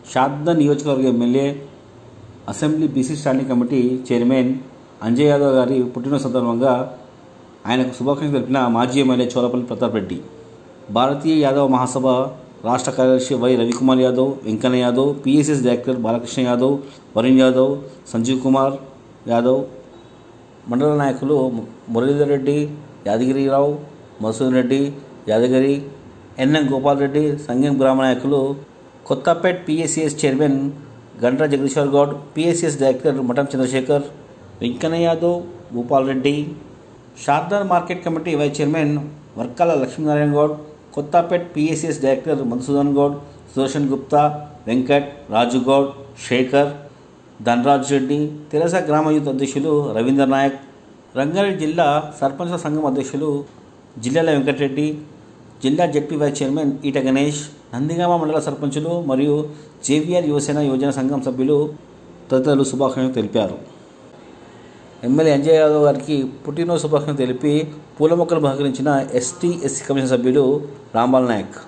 షాద్దా నియోజకవర్గ MLA assembly BC standing committee chairman Anjay Yadav గారి పుట్టినరోజు సందర్భంగా ఆయనకు శుభాకాంక్షలు తెలిపిన మాజీ ఎమ్మెల్యే చోలపల్లి ప్రతాప్ రెడ్డి భారతీయ యాదవ్ మహాసభ రాష్ట్ర కార్యదర్శి Y Ravikumar Yadav Venkanna Yadav PSS director Balakrishna Yadav Varun Yadav Sanjeev Kumar Yadav మండల నాయకులు మురళీధర్ రెడ్డి యాదగిరిరావు మసూద్ రెడ్డి యాదగిరి ఎన్ఎం గోపాల్ రెడ్డి సంఘం గ్రామ నాయకులు Kothapet PSCS chairman Gandra Jagadishwar Goud PSCS director Matham Chandrashekar Venkanna Yadav Bhupal Reddy షార్దార్ market committee vice chairman Varkala Lakshminarayana Goud Kothapet PSCS director Madhusudan Goud Sudarshan Gupta Venkat Raju Goud Shekar Dhanaraj Reddy Terasa గ్రామ యూత్ అధ్యక్షులు రవీంద్ర నాయక్ రంగారెడ్డి జిల్లా సర్పంచ్ల సంఘం అధ్యక్షులు జిల్లాల వెంకటరెడ్డి జిల్లా జడ్పీ వైస్ చైర్మన్ ఈట గణేష్ నందిగామ మండల సర్పంచులు మరియు జేవీఆర్ యువసేన యోజన సంఘం సభ్యులు తదితరులు శుభాకాంక్షలు తెలిపారు ఎమ్మెల్యే అంజయ్ యాదవ్ గారికి పుట్టినరోజు శుభాకాంక్షలు తెలిపి పూల మొక్కలు బహకరించిన ఎస్టీ ఎస్సీ కమిషన్ సభ్యులు రాంబాల్ నాయక్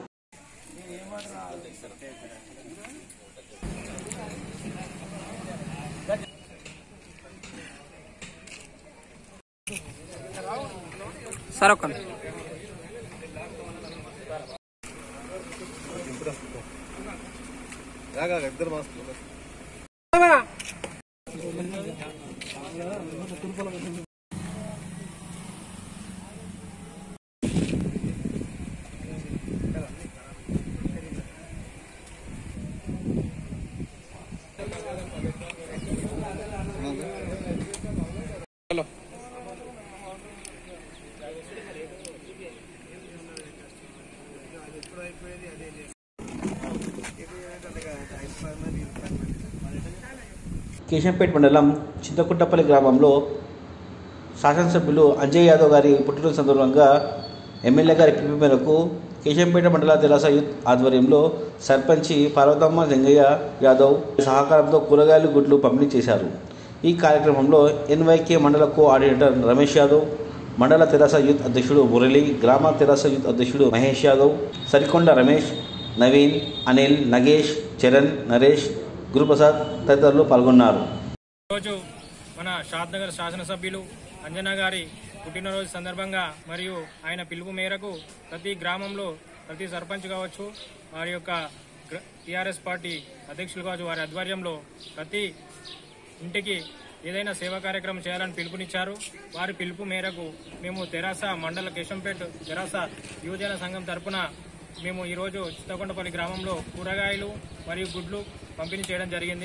సార్ ఒక్క కేశంపేట మండలం చింతకుంటపల్లి గ్రామంలో శాసనసభ్యులు అంజయ్ యాదవ్ గారి పుట్టినరోజు సందర్భంగా ఎమ్మెల్యే గారి పిలుపు మేరకు కేశంపేట మండల తెలాస యూత్ ఆధ్వర్యంలో సర్పంచి పార్వతమ్మ జంగయ్య యాదవ్ సహకారంతో కూరగాయలు గుడ్లు పంపిణీ చేశారు ఈ కార్యక్రమంలో ఎన్వైకే మండల కోఆర్డినేటర్ రమేష్ యాదవ్ మండల తెరాస యూత్ అధ్యక్షుడు మురళి గ్రామ తెరాస యూత్ అధ్యక్షుడు మహేష్ యాదవ్ సరికొండ రమేష్ నవీన్ అనిల్ నగేష్ చరణ్ నరేష్ గురుప్రసాద్ తదితరులు పాల్గొన్నారు రోజు మన షాద్ నగర్ శాసనసభ్యులు అంజనా గారి పుట్టినరోజు సందర్భంగా మరియు ఆయన పిలుపు మేరకు ప్రతి గ్రామంలో ప్రతి సర్పంచ్ కావచ్చు వారి యొక్క టీఆర్ఎస్ పార్టీ అధ్యక్షులు కావచ్చు వారి ఆధ్వర్యంలో ప్రతి ఇంటికి ఏదైనా సేవా కార్యక్రమం చేయాలని పిలుపునిచ్చారు వారి పిలుపు మేరకు మేము తెరాస మండల కేశంపేట తెరాస యువజన సంఘం తరపున మేము ఈరోజు చిత్తకొండపల్లి గ్రామంలో కూరగాయలు మరియు గుడ్లు పంపిణీ చేయడం జరిగింది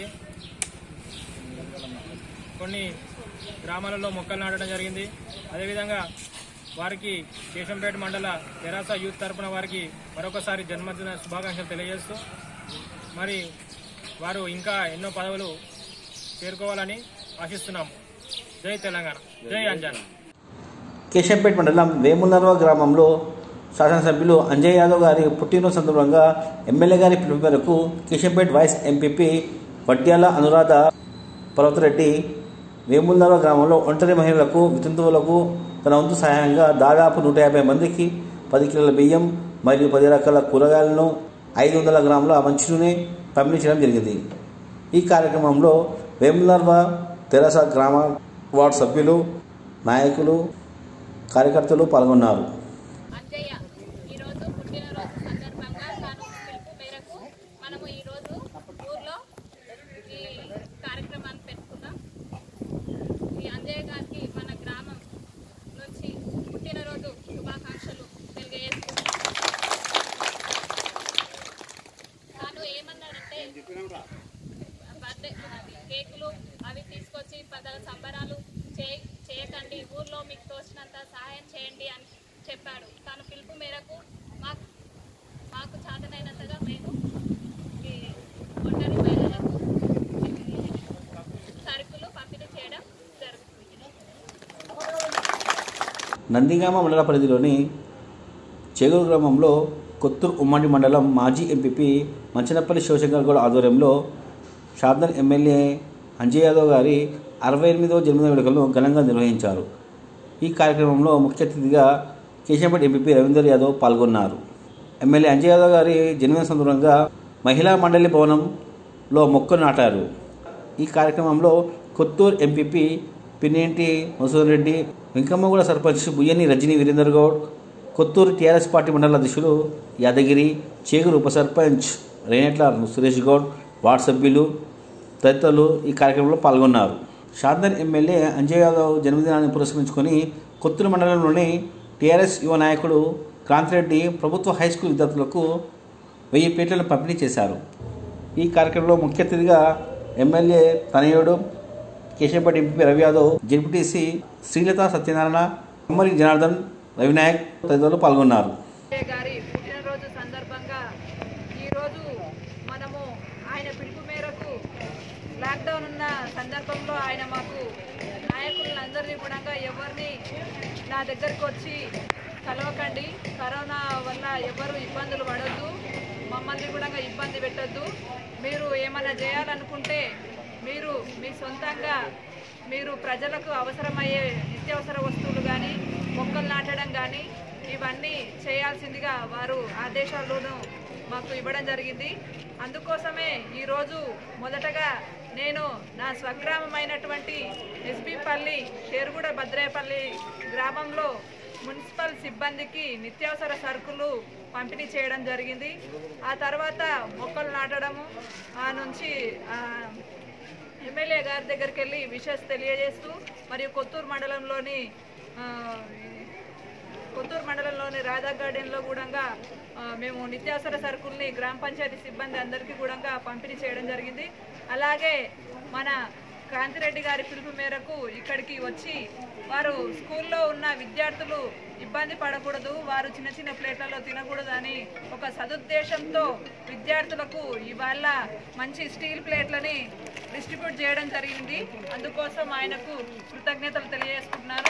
కొన్ని గ్రామాలలో మొక్కలు నాటడం జరిగింది అదేవిధంగా వారికి కేశంపేట మండల తెరాస యూత్ తరపున వారికి మరొకసారి జన్మదిన శుభాకాంక్షలు తెలియజేస్తూ మరి వారు ఇంకా ఎన్నో పదవులు చేరుకోవాలని ఆశిస్తున్నాము జై తెలంగాణ జై అంజనా కేశంపేట మండలం వేములర్వ గ్రామంలో శాసనసభ్యులు అంజయ్ యాదవ్ గారి పుట్టినరోజు సందర్భంగా ఎమ్మెల్యే గారి పిలుపు మేరకు కేశంపేట వైస్ ఎంపీపీ వడ్డ్యాల అనురాధ పర్వతరెడ్డి వేములర్వ గ్రామంలో ఒంటరి మహిళలకు వితంతువులకు తన వంతు సహాయంగా దాదాపు నూట యాభై మందికి పది కిలోల బియ్యం మరియు పది రకాల కూరగాయలను ఐదు వందల గ్రాముల మంచినూనె పంపిణీ చేయడం జరిగింది ఈ కార్యక్రమంలో వేములర్వ తెరస గ్రామ వార్డు సభ్యులు నాయకులు కార్యకర్తలు పాల్గొన్నారు అంజయ్య ఈరోజు పుట్టినరోజు సందర్భంగా తాను పిలుపు మేరకు మనము ఈరోజు ఊర్లో ఈ కార్యక్రమాన్ని పెట్టుకున్నాం ఈ అంజయ్య గారికి మన గ్రామం నుంచి పుట్టినరోజు శుభాకాంక్షలు తెలియజేస్తున్నాం తాను ఏమన్నాడంటే బర్త్డే కేకులు అవి తీసుకొచ్చి పెద్దల సంబరాలు చే చేయకండి ఊర్లో మీకు తోచినంత సహాయం చేయండి అని చెప్పాడు తన పిలుపు మేరకు మాకు మాకు చేతనైనంతగా మేము ఈ ఒంటరి మహిళలకు సరుకులు పంపిణీ చేయడం జరుగుతుంది నందిగామ మండల పరిధిలోని చేగూరు గ్రామంలో కొత్తూరు ఉమ్మడి మండలం మాజీ ఎంపీపీ మంచనపల్లి శివశంకర్ గౌడ్ ఆధ్వర్యంలో షాద్నర్ ఎమ్మెల్యే అంజయ్ యాదవ్ గారి అరవై ఎనిమిదవ జన్మదిన వేడుకలను ఘనంగా నిర్వహించారు ఈ కార్యక్రమంలో ముఖ్య అతిథిగా కేశంపేట ఎంపీపీ రవీందర్ యాదవ్ పాల్గొన్నారు ఎమ్మెల్యే అంజయ్ యాదవ్ గారి జన్మదిన సందర్భంగా మహిళా మండలి భవనంలో మొక్కలు నాటారు ఈ కార్యక్రమంలో Kothur MPP Pinnenti Masudan Reddy Venkammaguda sarpanch Buyyani Rajani Virender Goud Kothur TRS party మండల అధ్యక్షులు యాదగిరి చేగురు ఉప సర్పంచ్ రేణెట్ల సురేష్ గౌడ్ వార్డు సభ్యులు తదితరులు ఈ కార్యక్రమంలో పాల్గొన్నారు షాద్నర్ ఎమ్మెల్యే అంజయ్ యాదవ్ జన్మదినాన్ని పురస్కరించుకొని కొత్తూరు మండలంలోని టీఆర్ఎస్ యువ నాయకుడు క్రాంతిరెడ్డి ప్రభుత్వ హై స్కూల్ విద్యార్థులకు వెయ్యి ప్లేట్లను పంపిణీ చేశారు ఈ కార్యక్రమంలో ముఖ్య అతిథిగా ఎమ్మెల్యే తనయుడు కేశంపేట ఎంపీ రవి యాదవ్ జెడ్పీటీసీ శ్రీలత సత్యనారాయణ కుమ్మరి జనార్దన్ రవినాయక్ తదితరులు పాల్గొన్నారు ఎమ్మెల్యే గారి పుట్టినరోజు సందర్భంగా ఈరోజు మనము ఆయన పిలుపు మేరకు లాక్డౌన్ ఉన్న సందర్భంలో ఆయన మాకు నాయకులందరినీ కూడా ఎవరిని నా దగ్గరికి వచ్చి కలవకండి కరోనా వల్ల ఎవరు ఇబ్బందులు పడొద్దు మమ్మల్ని కూడా ఇబ్బంది పెట్టొద్దు మీరు ఏమైనా చేయాలనుకుంటే మీరు మీ సొంతంగా మీరు ప్రజలకు అవసరమయ్యే నిత్యావసర వస్తువులు కానీ మొక్కలు నాటడం కానీ ఇవన్నీ చేయాల్సిందిగా వారు ఆదేశాలను మాకు ఇవ్వడం జరిగింది అందుకోసమే ఈరోజు మొదటగా నేను నా స్వగ్రామమైనటువంటి ఎస్బిపల్లి షేరుగుడ భద్రేపల్లి గ్రామంలో మున్సిపల్ సిబ్బందికి నిత్యావసర సరుకులు పంపిణీ చేయడం జరిగింది ఆ తర్వాత మొక్కలు నాటడము ఆ నుంచి ఆ, ఎమ్మెల్యే గారి దగ్గరికి వెళ్ళి విషెస్ తెలియజేస్తూ మరియు కొత్తూరు మండలంలోని ఆ, కొత్తూరు మండలంలోని రాధా గార్డెన్లో కూడా ఆ, మేము నిత్యావసర సరుకుల్ని గ్రామ పంచాయతీ సిబ్బంది అందరికీ కూడా పంపిణీ చేయడం జరిగింది అలాగే మన కాంతిరెడ్డి గారి పిలుపు మేరకు ఇక్కడికి వచ్చి వారు స్కూల్లో ఉన్న విద్యార్థులు ఇబ్బంది పడకూడదు వారు చిన్న చిన్న ప్లేట్లలో తినకూడదు అని ఒక సదుద్దేశంతో విద్యార్థులకు ఇవాళ మంచి స్టీల్ ప్లేట్లని డిస్ట్రిబ్యూట్ చేయడం జరిగింది అందుకోసం ఆయనకు కృతజ్ఞతలు తెలియజేసుకుంటున్నాను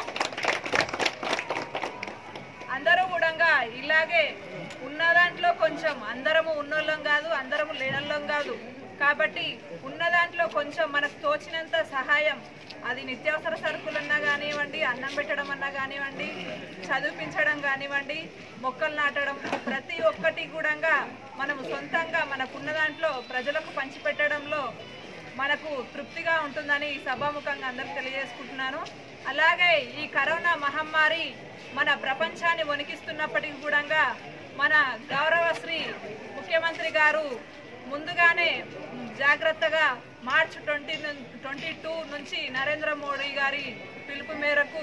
అందరూ కూడా ఇలాగే ఉన్న దాంట్లో కొంచెం అందరము ఉన్నోళ్ళం కాదు అందరము లేనోళ్ళం కాదు కాబట్టి ఉన్న దాంట్లో కొంచెం మనకు తోచినంత సహాయం అది నిత్యావసర సరుకులన్నా కానివ్వండి అన్నం పెట్టడం అన్నా కానివ్వండి చదివించడం కానివ్వండి మొక్కలు నాటడం ప్రతి ఒక్కటి కూడా మనము సొంతంగా మనకున్న దాంట్లో ప్రజలకు పంచిపెట్టడంలో మనకు తృప్తిగా ఉంటుందని ఈ సభాముఖంగా అందరికి తెలియజేసుకుంటున్నాను అలాగే ఈ కరోనా మహమ్మారి మన ప్రపంచాన్ని వణికిస్తున్నప్పటికీ కూడా మన గౌరవశ్రీ ముఖ్యమంత్రి గారు ముందుగానే జాగ్రత్తగా మార్చ్ ట్వంటీ ట్వంటీ టూ నుంచి నరేంద్ర మోడీ గారి పిలుపు మేరకు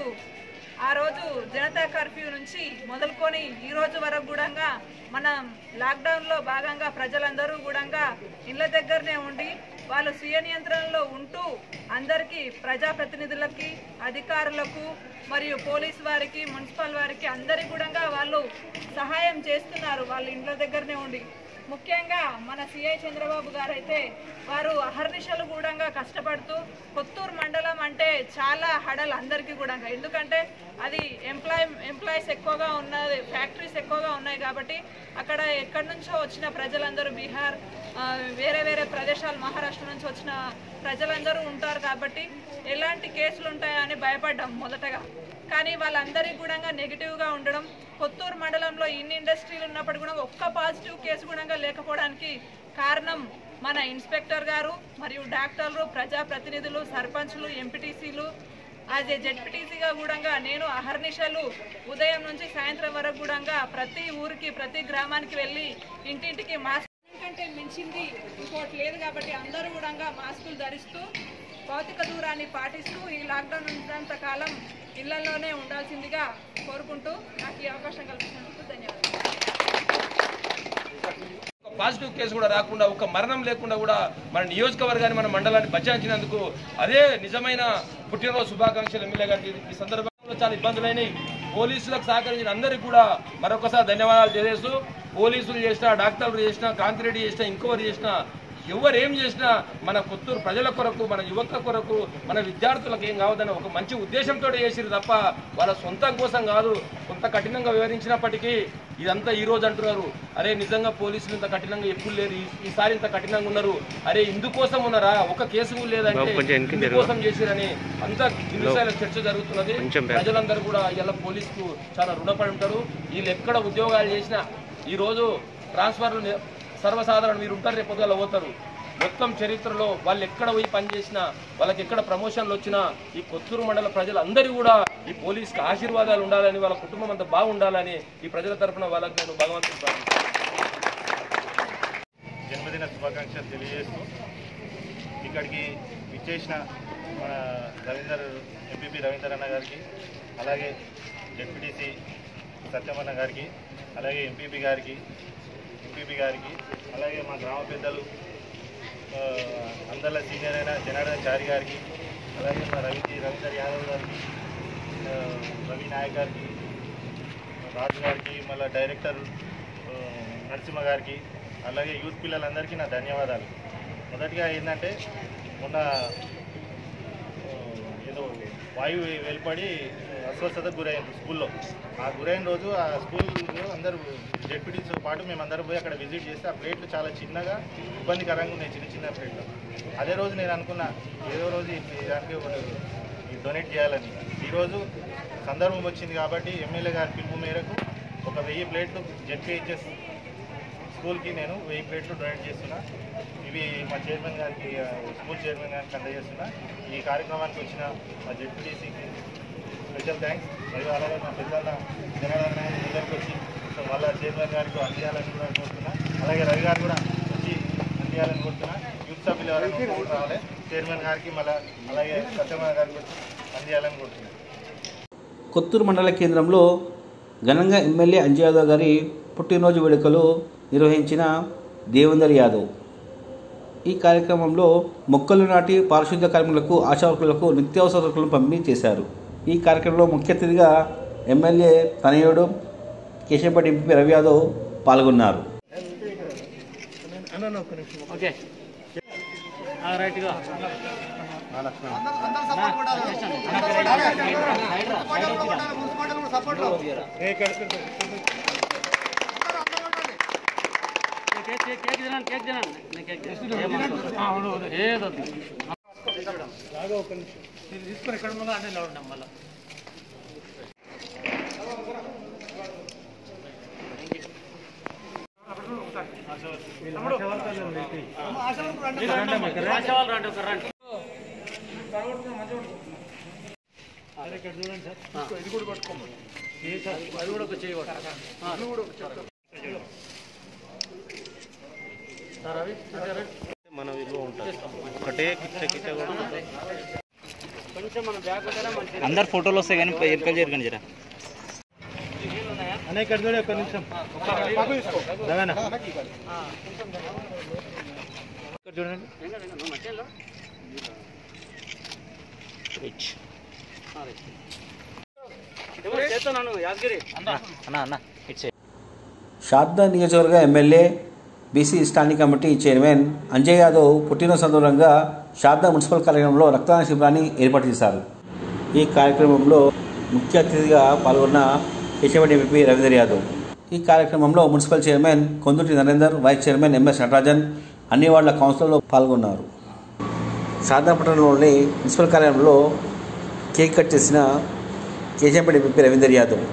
ఆ రోజు జనతా కర్ఫ్యూ నుంచి మొదలుకొని ఈ రోజు వరకు కూడా మనం లాక్డౌన్లో భాగంగా ప్రజలందరూ కూడా ఇళ్ళ దగ్గరనే ఉండి వాళ్ళు స్వీయ నియంత్రణలో ఉంటూ అందరికీ ప్రజాప్రతినిధులకి అధికారులకు మరియు పోలీస్ వారికి మున్సిపల్ వారికి అందరికీ కూడా వాళ్ళు సహాయం చేస్తున్నారు వాళ్ళ ఇండ్ల దగ్గరనే ఉండి ముఖ్యంగా మన సిఐ చంద్రబాబు గారు అయితే వారు అహర్నిశలు కూడా కష్టపడుతూ కొత్తూరు మండలం అంటే చాలా హడల్ అందరికీ కూడా ఎందుకంటే అది ఎంప్లాయ్ ఎంప్లాయీస్ ఎక్కువగా ఉన్నది ఫ్యాక్టరీస్ ఎక్కువగా ఉన్నాయి కాబట్టి అక్కడ ఎక్కడి నుంచో వచ్చిన ప్రజలందరూ బీహార్ ఆ, వేరే వేరే ప్రదేశాలు మహారాష్ట్ర నుంచి వచ్చిన ప్రజలందరూ ఉంటారు కాబట్టి ఎలాంటి కేసులు ఉంటాయని భయపడ్డాం మొదటగా కానీ వాళ్ళందరికీ కూడా నెగిటివ్గా ఉండడం కొత్తూరు మండలంలో ఇన్ని ఇండస్ట్రీలు ఉన్నప్పుడు కూడా ఒక్క పాజిటివ్ కేసు కూడా లేకపోవడానికి కారణం మన ఇన్స్పెక్టర్ గారు మరియు డాక్టర్లు ప్రజాప్రతినిధులు సర్పంచ్లు ఎంపీటీసీలు యాజ్ ఏ జెడ్పీటీసీగా కూడా నేను అహర్నిశలు ఉదయం నుంచి సాయంత్రం వరకు కూడా ప్రతి ఊరికి ప్రతి గ్రామానికి వెళ్ళి ఇంటింటికి మాస్క్ కంటే మించింది ఇంకోటి లేదు కాబట్టి అందరూ కూడా మాస్కులు ధరిస్తూ భౌతిక దూరాన్ని పాటిస్తూ ఈ లాక్డౌన్ ఉన్నంత కాలం ఇళ్లలోనే ఉండాల్సిందిగా కోరుకుంటూ నాకు ఈ అవకాశం కల్పించినందుకు ధన్యవాదాలు ఒక పాజిటివ్ కేసు కూడా రాకుండా ఒక మరణం లేకుండా కూడా మన నియోజకవర్గాన్ని మన మండలాన్ని బచాయించినందుకు అదే నిజమైన పుట్టినరోజు శుభాకాంక్షలు ఎమ్మెల్యే గారికి ఈ సందర్భంలో చాలా ఇబ్బందులైనవి పోలీసులకు సహకరించిన అందరికీ కూడా మరొకసారి ధన్యవాదాలు తెలియజేస్తూ పోలీసులు చేసినా డాక్టర్లు చేసినా కాంతిరెడ్డి చేసినా ఇంకొకరు చేసినా ఎవరు ఏం చేసినా మన కొత్తూరు ప్రజల కొరకు మన యువత కొరకు మన విద్యార్థులకు ఏం కావద్దని ఒక మంచి ఉద్దేశంతో చేసిరు తప్ప వాళ్ళ సొంతం కోసం కాదు కొంత కఠినంగా వివరించినప్పటికీ ఇదంతా ఈ రోజు అంటున్నారు అరే నిజంగా పోలీసులు ఇంత కఠినంగా ఎప్పుడు లేరు ఈ- ఈసారి ఇంత కఠినంగా ఉన్నారు అరే ఇందుకోసం ఉన్నారా ఒక కేసు కూడా లేదంటే ఇందుకోసం చేసిరని అంతా విషయాల చర్చ జరుగుతున్నది ప్రజలందరూ కూడా ఇలా పోలీసుకు చాలా రుణపడి ఉంటారు వీళ్ళు ఎక్కడ ఉద్యోగాలు చేసినా ఈ రోజు ట్రాన్స్ఫర్లు ని- సర్వసాధారణ మీరు ఉంటారు రేపు పొద్దుగాల పోతారు మొత్తం చరిత్రలో వాళ్ళు ఎక్కడ పోయి పనిచేసినా వాళ్ళకి ఎక్కడ ప్రమోషన్లు వచ్చినా ఈ కొత్తూరు మండల ప్రజలందరూ కూడా ఈ పోలీస్కి ఆశీర్వాదాలు ఉండాలని వాళ్ళ కుటుంబం అంతా బాగుండాలని ఈ ప్రజల తరపున వాళ్ళకి నేను భగవంతుని ప్రార్థిస్తున్నాను జన్మదిన శుభాకాంక్షలు తెలియజేస్తూ ఇక్కడికి విచ్చేసిన మన రవీందర్ ఎంపీపీ రవీందర్ అన్న గారికి అలాగే జెడ్పీటీసీ సత్యమన్న గారికి అలాగే ఎంపీపీ గారికి ఎంపీపీ గారికి అలాగే మా గ్రామ పెద్దలు ఆ, అందరిలో సీనియర్ అయిన జనార్దన్ చారి గారికి అలాగే మా రవి రవీందర్ యాదవ్ గారికి ఆ, రవి నాయక్ గారికి రాజు గారికి మళ్ళీ డైరెక్టర్ ఆ, నరసింహ గారికి అలాగే యూత్ పిల్లలందరికీ నా ధన్యవాదాలు మొదటిగా ఏంటంటే మొన్న ఆ, ఏదో వాయువు వెళ్ళిపడి అస్వస్థతకు గురైంది స్కూల్లో ఆ గురైన రోజు ఆ స్కూల్లో అందరూ జెడ్పీటీతో పాటు మేము అందరం పోయి అక్కడ విజిట్ చేస్తే ఆ ప్లేట్లు చాలా చిన్నగా ఇబ్బందికరంగా ఉన్నాయి చిన్న చిన్న ప్లేట్లు అదే రోజు నేను అనుకున్నా ఏదో రోజు ఈ దానికి ఒకటి డొనేట్ చేయాలని ఈరోజు సందర్భం వచ్చింది కాబట్టి ఎమ్మెల్యే గారి పిలుపు మేరకు ఒక వెయ్యి ప్లేట్లు జెడ్పీహెచ్ఎస్ స్కూల్కి నేను వెయ్యి ప్లేట్లు డొనేట్ చేస్తున్నా ఇవి మా చైర్మన్ గారికి ఆ, స్కూల్ చైర్మన్ గారికి అందజేస్తున్నా ఈ కార్యక్రమానికి వచ్చిన మా జెడ్పీటీసీకి స్పెషల్ థ్యాంక్స్ మరియు అలాగే మా పెద్దల జనార్దన్ గారి ముందరికి వచ్చి సో వాళ్ళ చైర్మన్ గారికి అందియాలని కూడా కోరుతున్నా అలాగే రవి గారు కూడా వచ్చి అందియాలని కోరుతున్నా యూత్ సభ్యులు ఎవరైనా ఉంటే కూడా రావాలి చైర్మన్ గారికి మళ్ళీ అలాగే సత్యమ్మ గారికి వచ్చి అందియాలని కోరుతున్నాను కొత్తూరు మండల కేంద్రంలో ఘనంగా ఎమ్మెల్యే అంజయ్ యాదవ్ గారి పుట్టినరోజు వేడుకలు నిర్వహించిన దేవేందర్ యాదవ్ ఈ కార్యక్రమంలో మొక్కలు నాటి పారిశుద్ధ్య కార్మికులకు ఆశావర్కులకు నిత్యావసర సరుకులను పంపిణీ చేశారు ఈ కార్యక్రమంలో ముఖ్య అతిథిగా ఎమ్మెల్యే తనయుడు కేశంపేట ఎంపీ రవి యాదవ్ పాల్గొన్నారు మన విలువ ఉంటుంది ఒకటే కిచ్చ కిచ్చ కూడా అందరు ఫోటోలు వస్తాయి కానీ ఎరుకలు జరగండి జరా అనే ఇక్కడ చూడే ఒక్క నిమిషం రవేనా ఇక్కడ చూడండి అన్న అన్న ఇట్స్ షాద్దా నియోజకవర్గ MLA BC standing committee chairman Anjay Yadav పుట్టినరోజు సందర్భంగా షాద్దా మున్సిపల్ కార్యాలయంలో రక్తదాన శిబిరాన్ని ఏర్పాటు చేశారు ఈ కార్యక్రమంలో ముఖ్య అతిథిగా పాల్గొన్న కేశవటి ఎంపీ రవీందర్ యాదవ్ ఈ కార్యక్రమంలో municipal chairman Konduti Narender vice chairman MS Natarajan అన్ని వార్డుల కౌన్సిలర్లు పాల్గొన్నారు షాద్దా పట్టణంలోని మున్సిపల్ కార్యాలయంలో కేక్ కట్ చేసిన కేశంపేట ఎంపీ రవీందర్ యాదవ్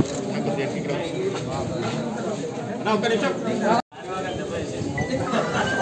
ఒక్క నిమిషం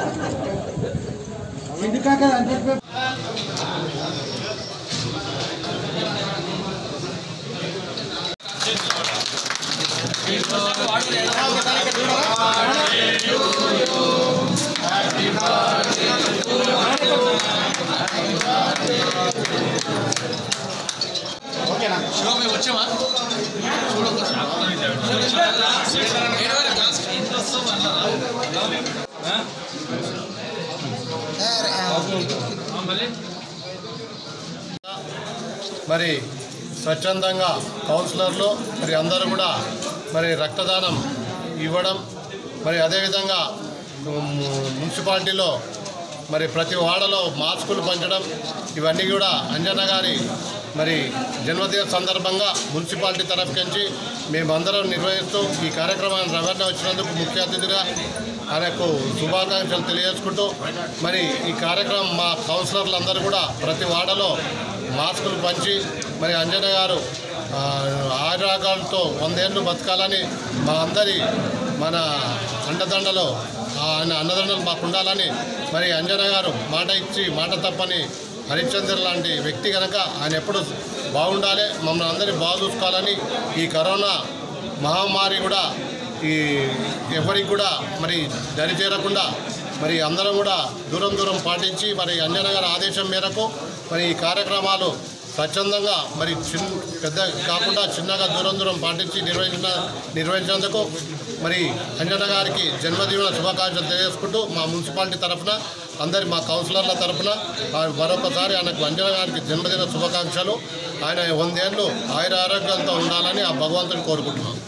మరి స్వచ్ఛందంగా కౌన్సిలర్లు మరి అందరూ కూడా మరి రక్తదానం ఇవ్వడం మరి అదేవిధంగా ఉమ్, మున్సిపాలిటీలో మరి ప్రతి వాడలో మాస్కులు పంచడం ఇవన్నీ కూడా అంజన్న గారి మరి జన్మదిన సందర్భంగా మున్సిపాలిటీ తరఫు నుంచి మేమందరం నిర్వహిస్తూ ఈ కార్యక్రమాన్ని రవాణా వచ్చినందుకు ముఖ్య అతిథిగా ఆయనకు శుభాకాంక్షలు తెలియజేసుకుంటూ మరి ఈ కార్యక్రమం మా కౌన్సిలర్లందరూ కూడా ప్రతి వాడలో మాస్కులు పంచి మరి అంజన గారు ఆ, ఆరోగ్యాలతో వందేళ్ళు బతకాలని మా అందరి మన అండదండలో ఆయన అన్నదండలు మాకు ఉండాలని మరి అంజన గారు మాట ఇచ్చి మాట తప్పని హరిశ్చంద్ర లాంటి వ్యక్తి కనుక ఆయన ఎప్పుడు బాగుండాలి మమ్మల్ని అందరినీ బాగా చూసుకోవాలని ఈ కరోనా మహమ్మారి కూడా ఈ ఎవరికి కూడా మరి దరి చేరకుండా మరి అందరం కూడా దూరం దూరం పాటించి మరి అంజన గారి ఆదేశం మేరకు మరి ఈ కార్యక్రమాలు స్వచ్ఛందంగా మరి చిన్న పెద్ద కాకుండా చిన్నగా దూరం దూరం పాటించి నిర్వహించిన నిర్వహించినందుకు మరి అంజన గారికి జన్మదిన శుభాకాంక్షలు తెలియజేసుకుంటూ మా మున్సిపాలిటీ తరఫున అందరి మా కౌన్సిలర్ల తరఫున ఆ మరొకసారి ఆయనకు అంజన గారికి జన్మదిన శుభాకాంక్షలు ఆయన వందేళ్ళు ఆయుర ఆరోగ్యాలతో ఉండాలని ఆ భగవంతుని కోరుకుంటున్నాం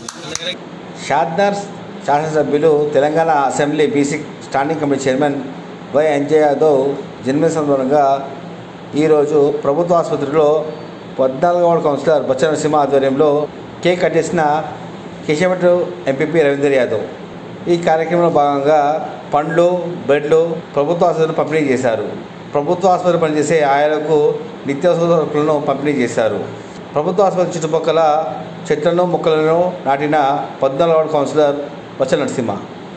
షాద్నర్ శాసనసభ్యులు Telangana assembly BC standing committee chairman Y Anjaiah Yadav జన్మదిన సందర్భంగా ఈరోజు ప్రభుత్వ ఆసుపత్రిలో పద్నాలుగవ వార్డు కౌన్సిలర్ బచ్చ నరసింహ ఆధ్వర్యంలో కేక్ కట్ చేసిన కేశవట్ ఎంపీపీ రవీందర్ యాదవ్ ఈ కార్యక్రమంలో భాగంగా పండ్లు బెడ్లు ప్రభుత్వ ఆసుపత్రిలో పంపిణీ చేశారు ప్రభుత్వ ఆసుపత్రి పనిచేసే ఆయాలకు నిత్యావసర సరుకులను పంపిణీ చేశారు ప్రభుత్వ ఆసుపత్రి చుట్టుపక్కల చెట్లను మొక్కలను నాటిన పద్నాలుగు వార్డు కౌన్సిలర్ బచ్చ నరసింహ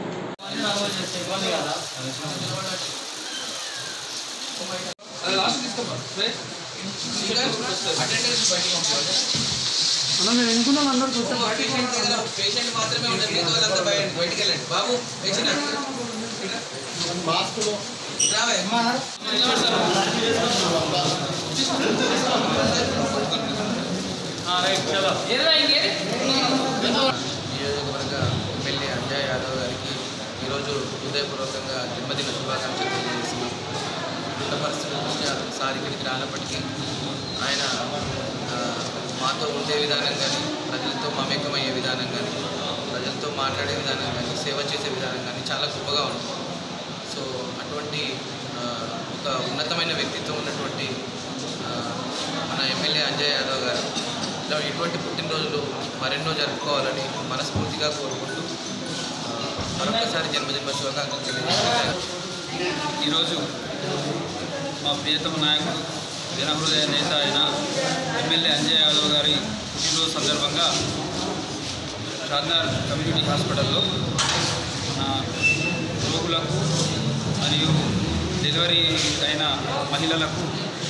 నియోజకవర్గ ఎమ్మెల్యే అంజయ్ యాదవ్ గారికి ఈరోజు హృదయపూర్వకంగా జన్మదిన శుభాకాంక్షలు తెలియజేస్తున్నాం కుటుంబ పరిస్థితుల దృష్ట్యా సార్ ఇక్కడికి రానప్పటికీ ఆయన ఆ, మాతో ఉండే విధానం కానీ ప్రజలతో మమేకమయ్యే విధానం కానీ ప్రజలతో మాట్లాడే విధానం కానీ సేవ చేసే విధానం కానీ చాలా గొప్పగా ఉంటుంది సో అటువంటి ఆ, ఒక ఉన్నతమైన వ్యక్తిత్వం ఉన్నటువంటి ఆ, మన ఎమ్మెల్యే అంజయ్ యాదవ్ గారు ఇలా ఇటువంటి పుట్టినరోజులు మరెన్నో జరుపుకోవాలని మనస్ఫూర్తిగా కోరుకుంటూ ఆ, మరొకసారి జన్మదిన శుభాకాంక్షలు తెలియజేస్తున్నాను ఈరోజు మా ప్రియతమ నాయకుడు జనహృదయ నేత అయిన ఎమ్మెల్యే అంజయ్ యాదవ్ గారి పుట్టినరోజు సందర్భంగా షాద్నార్ కమ్యూనిటీ హాస్పిటల్లో ఆ, రోగులకు మరియు డెలివరీ అయిన మహిళలకు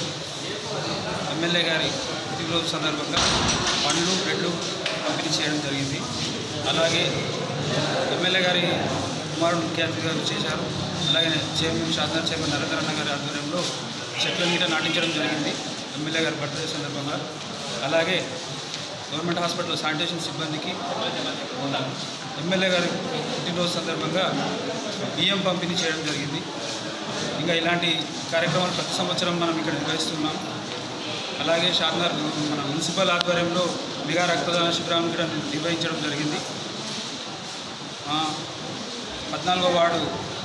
ఎమ్మెల్యే గారి పుట్టినరోజు సందర్భంగా పండ్లు బ్రెడ్లు పంపిణీ చేయడం జరిగింది అలాగే ఎమ్మెల్యే గారి కుమారుడు ముఖ్య అతిథిగా చేశారు అలాగే చైర్మన్ షాద్నార్ చైర్మన్ నరేంద్ర అన్న గారి ఆధ్వర్యంలో చెట్ల మీద నాటించడం జరిగింది ఎమ్మెల్యే గారి బర్త్డే సందర్భంగా అలాగే గవర్నమెంట్ హాస్పిటల్ శానిటేషన్ సిబ్బందికి ఎమ్మెల్యే గారి పుట్టినరోజు సందర్భంగా బియ్యం పంపిణీ చేయడం జరిగింది ఇంకా ఇలాంటి కార్యక్రమాలు ప్రతి సంవత్సరం మనం ఇక్కడ నిర్వహిస్తున్నాం అలాగే షాద్నార్ మన మున్సిపల్ ఆధ్వర్యంలో మెగా రక్తదాన శిబిరాన్ని కూడా నిర్వహించడం జరిగింది ఆ, పద్నాలుగో వార్డు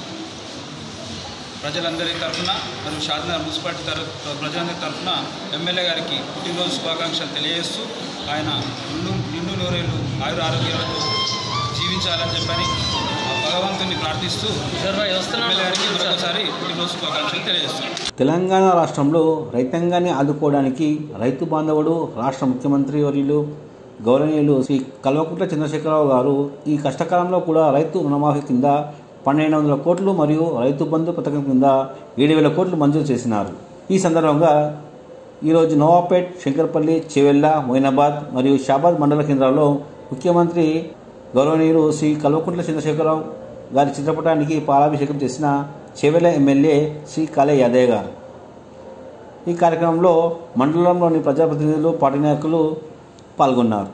ప్రజలందరి తరఫున మరియు షాద్నగర్ మున్సిపాలిటీ తరఫు ప్రజలందరి తరఫున ఎమ్మెల్యే గారికి పుట్టినరోజు శుభాకాంక్షలు తెలియజేస్తూ ఆయన నిండు నిండు నూరేళ్ళు ఆయుర ఆరోగ్యాలతో జీవించాలని చెప్పని ఆ భగవంతుని ప్రార్థిస్తూ ఎమ్మెల్యే గారికి మరొకసారి పుట్టినరోజు శుభాకాంక్షలు తెలియజేస్తున్నాను తెలంగాణ రాష్ట్రంలో రైతాంగాన్ని ఆదుకోవడానికి రైతు బాంధవుడు రాష్ట్ర ముఖ్యమంత్రి వర్యులు గౌరవనీయులు శ్రీ కల్వకుంట్ల చంద్రశేఖరరావు గారు ఈ కష్టకాలంలో కూడా రైతు రుణమాఫీ కింద పన్నెండు వందల కోట్లు మరియు రైతు బంధు పథకం కింద ఏడు వేల కోట్లు మంజూరు చేసినారు ఈ సందర్భంగా ఈరోజు నవాపేట్ శంకర్పల్లి చెవెల్ల మొయినాబాద్ మరియు షాబాద్ మండల కేంద్రాల్లో ముఖ్యమంత్రి గౌరవనీయులు శ్రీ కల్వకుంట్ల చంద్రశేఖరరావు గారి చిత్రపటానికి పాలాభిషేకం చేసిన చెవెల ఎమ్మెల్యే శ్రీ కాళే యాదయ్య గారు ఈ కార్యక్రమంలో మండలంలోని ప్రజాప్రతినిధులు పార్టీ నాయకులు పాల్గొన్నారు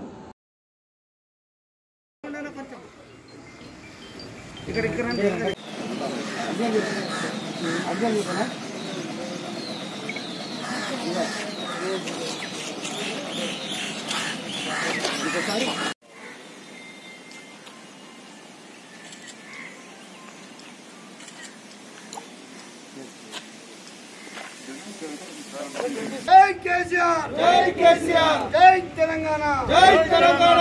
జై కేసీఆర్ జై కేసీఆర్ జై తెలంగాణ జై తెలంగాణ